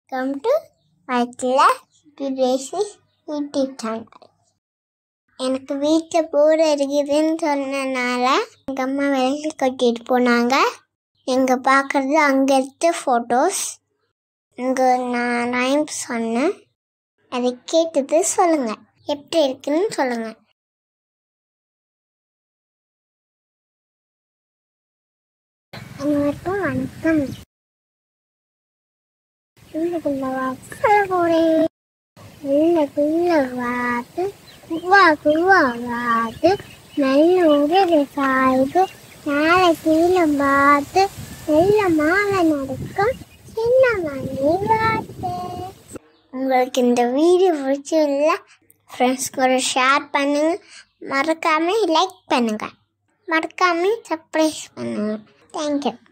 come to வயிற்றில் பேசி YouTube channel எனக்கு வீட்டில் போர் அடிக்குதுன்னு சொன்னனால எங்கள் அம்மா விளக்கு கட்டிட்டு போனாங்க எங்கே பார்க்குறது அங்கே எடுத்த ஃபோட்டோஸ் இங்கே நான் ரைம் சொன்னேன் அதை கேட்டது சொல்லுங்கள் எப்படி இருக்குன்னு சொல்லுங்கள் அனைவருக்கும் வணக்கம் உள்ளுக்குள்ள வாத்து சொல்ல போறேன் உள்ளுக்குள்ள வாத்து குவா குவா வாத்து நல்ல உதவி சாய்வு மேலே கீழே பார்த்து நல்ல மாலை நடக்கும் சின்ன மணி வாத்து உங்களுக்கு இந்த வீடியோ பிடிச்சிருந்தா ஃப்ரெண்ட்ஸ் கூட ஷேர் பண்ணுங்க மறக்காம லைக் பண்ணுங்க மறக்காம சர்ப்ரைஸ் பண்ணுங்க தேங்க்யூ